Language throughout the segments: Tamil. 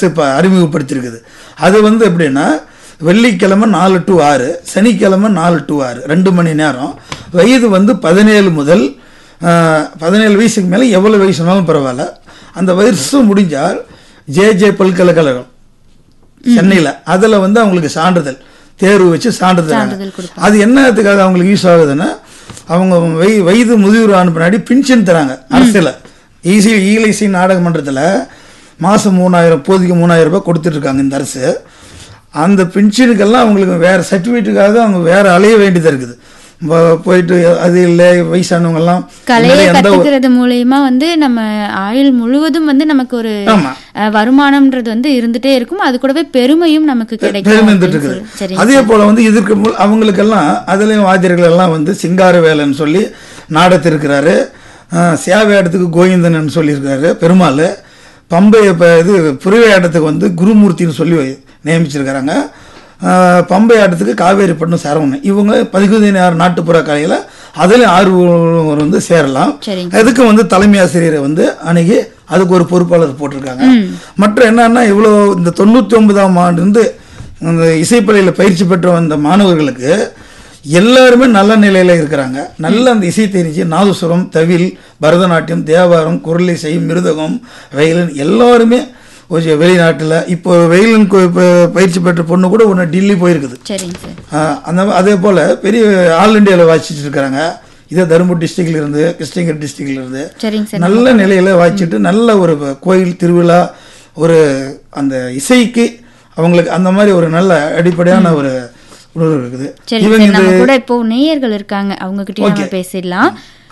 அரசு இப்போ அறிமுகப்படுத்தியிருக்குது அது வந்து எப்படின்னா வெள்ளிக்கிழமை நாலு டு ஆறு சனிக்கிழமை நாலு டு ஆறு ரெண்டு மணி நேரம் வயது வந்து பதினேழு முதல் ஆஹ், பதினேழு வயசுக்கு மேலே எவ்வளோ வயசுனாலும் பரவாயில்ல அந்த வயசு முடிஞ்சால் ஜே ஜே பல்கலைக்கழகம் சென்னையில் அதில் வந்து அவங்களுக்கு சான்றிதழ் தேர்வு வச்சு சான்றிதழ் சான்றிதழ் கொடுப்பாங்க. அது என்னத்துக்காக அவங்களுக்கு யூஸ் ஆகுதுன்னா அவங்க வய வயது முதியோர் ஆன பின்னாடி பென்ஷன் தராங்க அரசில் ஈசி ஈலைசி நாடக மன்றத்தில் மாதம் மூணாயிரம் போதிக்கு மூணாயிரம் ரூபாய் கொடுத்துட்டு இருக்காங்க இந்த அரசு அந்த பென்ஷனுக்கெல்லாம் அவங்களுக்கு வேறு சர்டிஃபிகேட்டுக்காக அவங்க வேறு அலைய வேண்டியதாக இருக்குது ப- போயிட்டு அது இல்லை வயசானவங்கெல்லாம் கலையை எந்த ஒரு- கத்துக்கிறது மூலியமா வந்து நம்ம ஆயுள் முழுவதும் வந்து நமக்கு ஒரு ஆமா. அஹ், வருமானம்ன்றது வந்து இருந்துட்டே இருக்கும் அது கூடவே பெருமையும் நமக்கு கிடைக்கும் பெருமை அப்படின்னு இருந்துட்டு இருக்குது சொல்லி- சரி அதே போல வந்து இதற்கு முன் அவங்களுக்கெல்லாம் அதுலேயும் வாத்தியர்கள் எல்லாம் வந்து சிங்கார வேலைன்னு சொல்லி நாடத்திருக்கிறாரு சேவையாட்டத்துக்கு கோவிந்தன் சொல்லியிருக்காரு பெருமாள் பம்பை இப்போ இது புரிவையாட்டத்துக்கு வந்து குருமூர்த்தின்னு சொல்லி நியமிச்சிருக்கிறாங்க ஆஹ், பம்பை ஆட்டத்துக்கு காவேரி பட்டம் சரவணன் இவங்க பதிகுதினார் நாட்டுப்புற கலையில் அதில் ஆர்வலர் வந்து சேரலாம் சரிங்க. அதுக்கு வந்து தலைமை ஆசிரியரை வந்து அணுகி அதுக்கு ஒரு பொறுப்பாளர் போட்டிருக்காங்க மற்ற என்னன்னா இவ்வளோ இந்த தொண்ணூற்றி ஒன்பதாம் ஆண்டு அந்த இசைப்பள்ளியில் பயிற்சி பெற்ற வந்த மாணவர்களுக்கு எல்லாருமே நல்ல நிலையில் இருக்கிறாங்க நல்ல அந்த இசை தெரிஞ்சு நாதசுரம் தவில் பரதநாட்டியம் தேவாரம் குரலிசை மிருதகம் வயலின் எல்லாருமே கொஞ்சம் வெளிநாட்டில் இப்போ வெயிலின் கு- இப்போ பயிற்சி பெற்ற பொண்ணு கூட ஒன்று டில்லி போயிருக்குது சரிங்க சார் ஆஹ் அந்த அதே போல் பெரிய ஆல் இண்டியாவில் வாசிச்சுட்டு இருக்கிறாங்க இதே தருமபுரி டிஸ்ட்ரிக்ட்ல இருந்து கிருஷ்ணகிரி டிஸ்ட்ரிக்ட்ல இருந்து சரிங்க சார் நல்ல நிலையில வாசிச்சுட்டு நல்ல ஒரு கோயில் திருவிழா ஒரு அந்த இசைக்கு அவங்களுக்கு அந்த மாதிரி ஒரு நல்ல அடிப்படையான ஒரு உணர்வு இருக்குது சரி இவங்க சார் இந்த நம்ம கூட இப்போ நேயர்கள் இருக்காங்க அவங்க கிட்டயும் நம்ம Okay. பேசிடலாம்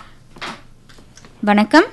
வணக்கம்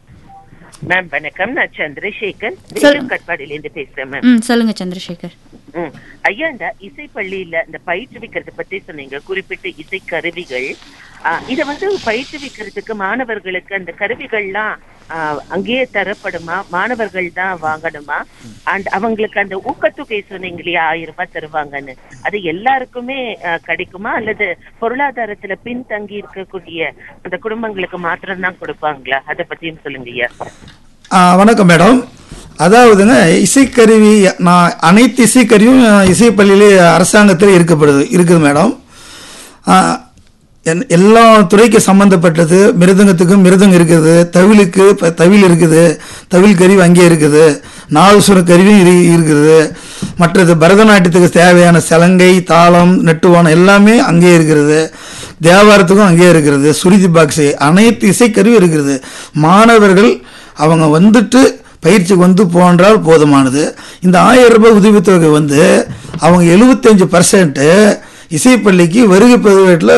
மேம் வணக்கம் நான் சந்திரசேகர் சொல்லுங்க. கட்பாடியில இருந்து பேசுறேன் மேம் ம் சொல்லுங்க சந்திரசேகர் ம். ஐயா இந்த இசை பள்ளியில இந்த பயிற்றுவிக்கிறத பத்தி சொன்னீங்க குறிப்பிட்ட இசை கருவிகள் ஆ, இத வந்து பயிற்றுவிக்கிறதுக்கு மாணவர்களுக்கு அந்த கருவிகள்லாம் ஆ, அங்கேயே தரப்படுமா மாணவர்கள் தான் வாங்கணுமா அண்ட் அவங்களுக்கு அந்த ஊக்கத்தொகை சொன்னீங்க இல்லையா ஆயிரம் ரூபாய் தருவாங்கன்னு அது எல்லாருக்குமே ஆ, கிடைக்குமா அல்லது பொருளாதாரத்துல பின்தங்கி இருக்கக்கூடிய அந்த குடும்பங்களுக்கு மாத்திரம் தான் கொடுப்பாங்களா அதை பத்தியும் சொல்லுங்க ஐயா ஆ, வணக்கம் மேடம் அதாவதுங்க இசைக்கருவி நான் அனைத்து இசைக்கருவியும் இசைப்பள்ளியிலே அரசாங்கத்தில் இருக்கப்படுது இருக்குது மேடம் ஆ, என்- எல்லா துறைக்கு சம்மந்தப்பட்டது மிருதங்கத்துக்கும் மிருதங்கம் இருக்குது தவிலுக்கு இப்போ தவில் இருக்குது தவில் கருவி அங்கே இருக்குது நாதசுர கருவியும் இரு இருக்குது மற்றது பரதநாட்டியத்துக்கு தேவையான சலங்கை தாளம் நெட்டுவானம் எல்லாமே அங்கே இருக்கிறது தேவாரத்துக்கும் அங்கே இருக்கிறது சுருதி பாக்ஸு அனைத்து இசைக்கருவி இருக்கிறது மாணவர்கள் அவங்க வந்துட்டு பயிற்சிக்கு வந்து போன்றால் போதுமானது இந்த ஆயிரம் ரூபாய் உதவித்தொகை வந்து அவங்க எழுபத்தஞ்சு பர்சன்ட்டு இசைப்பள்ளிக்கு வருகை பதிவேட்டில்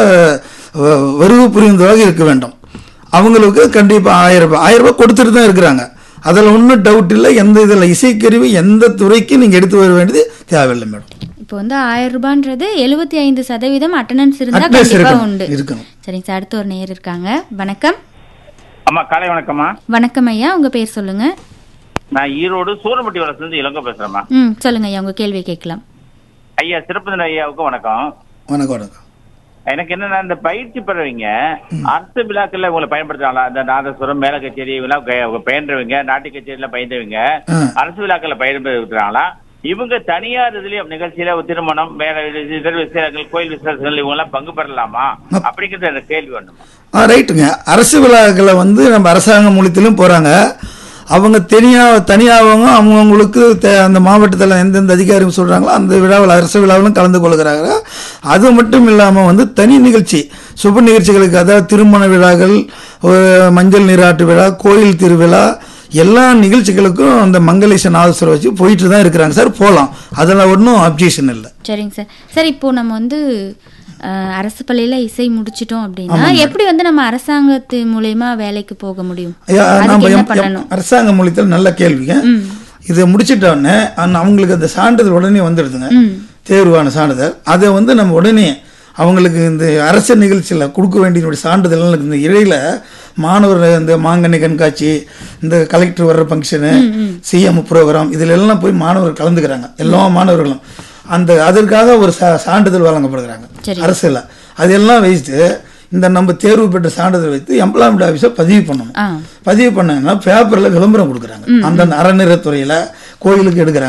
வருகை புரிந்ததாக இருக்க வேண்டும் அவங்களுக்கு கண்டிப்பாக ஆயிரம் ரூபாய் ஆயிரம் ரூபாய் கொடுத்துட்டு தான் இருக்கிறாங்க அதில் ஒன்றும் டவுட் இல்லை எந்த இதில் இசைக்கருவி எந்த துறைக்கு நீங்கள் எடுத்து வர வேண்டியது தேவையில்லை மேடம் இப்போ வந்து ஆயிரம் ரூபான்றது எழுபத்தி ஐந்து சதவீதம் அட்டண்டன்ஸ் இருந்தா Attendance கண்டிப்பா இருக்கணும். உண்டு இருக்கணும். சரிங்க சார் அடுத்து ஒரு நேயர் இருக்காங்க வணக்கம் அம்மா காலை வணக்கம்மா வணக்கம் ஐயா உங்க பேர் சொல்லுங்க நான் ஈரோடு சூரம்பட்டி வளர்ந்து இளங்க பேசுறேம்மா ம் சொல்லுங்க ஐயா உங்க கேள்வியை கேட்கலாம் ஐயா சிறப்பு ஐயாவுக்கு வணக்கம் வணக்கம் வணக்கம் எனக்கு என்னன்னா இந்த பயிற்சி பெறவங்க அரசு விழாக்கள்ல உங்களை பயன்படுத்துறாங்களா இந்த நாதஸ்வரம் மேல கச்சேரி இதெல்லாம் கே- பயின்றவங்க நாட்டு கச்சேரியில பயின்றவங்க ஆ. அரசு விழாக்கள்ல பயன்படுத்துறாங்களா இவங்க தனியார் இதுலயும் நிகழ்ச்சியில ஒரு திருமணம் வேற இதர் விசேஷங்கள் கோயில் விசேஷங்கள் இவங்க எல்லாம் பங்கு பெறலாமா அப்படிங்கிறது எனக்கு கேள்வி வேணும் ஆ ரைட்டுங்க அரசு விழாக்களை வந்து நம்ம அரசாங்க மூலியத்திலும் போகிறாங்க அவங்க தனியாக தனியாகவங்க அவங்கவுங்களுக்கு தே- அந்த மாவட்டத்தில் எந்தெந்த அதிகாரி சொல்கிறாங்களோ அந்த விழாவில் அரசு விழாவிலும் கலந்து கொள்கிறாங்க அது மட்டும் இல்லாமல் வந்து தனி நிகழ்ச்சி சுப நிகழ்ச்சிகளுக்கு அதாவது திருமண விழாக்கள் ஒரு மஞ்சள் நீராட்டு விழா கோயில் திருவிழா எல்லா நிகழ்ச்சிகளுக்கும் அந்த மங்களேச நாதஸ்வரம் வச்சு போயிட்டு தான் இருக்கிறாங்க சார் போகலாம் அதில் ஒன்றும் அப்ஜெக்ஷன் இல்லை சரிங்க சார் சார் இப்போ நம்ம வந்து அஹ், அரசு பள்ளியில இசை முடிச்சிட்டோம் அப்படின்னா எப்படி வந்து நம்ம அரசாங்கத்து மூலயமா வேலைக்கு போக முடியும் ஐயா, அதுக்கு நாம என்ன எம்- எம்- பண்ணணும் அரசாங்க மொழித்தில் நல்ல கேள்விங்க இதை முடிச்சிட்டோடனே அவங்களுக்கு அந்த சான்றிதழ் உடனே வந்துடுதுங்க ம் தேர்வான சான்றிதழ் அதை வந்து நம்ம உடனே அவங்களுக்கு இந்த அரசு நிகழ்ச்சியில் கொடுக்க வேண்டிய சான்றிதழ் இந்த இடையில மாணவர் இந்த மாங்கனி கண்காட்சி இந்த கலெக்டர் வர்ற ஃபங்க்ஷனு சிஎம் ப்ரோக்ராம் இதில் எல்லாம் போய் மாணவர்கள் கலந்துக்கிறாங்க எல்லா மாணவர்களும் அந்த அதற்காக ஒரு சா சான்றிதழ் வழங்கப்படுகிறாங்க சரி. அரசில் அதெல்லாம் வைத்து இந்த நம்ம தேர்வு பெற்ற சான்றிதழ் வைத்து எம்ப்ளாய்மெண்ட் ஆஃபீஸை பதிவு பண்ணணும் ஆ பதிவு பண்ணாங்கன்னா பேப்பரில் விளம்பரம் கொடுக்குறாங்க அந்தந்த அறநிலைத்துறையில் கோயிலுக்கு எடுக்கிறாங்க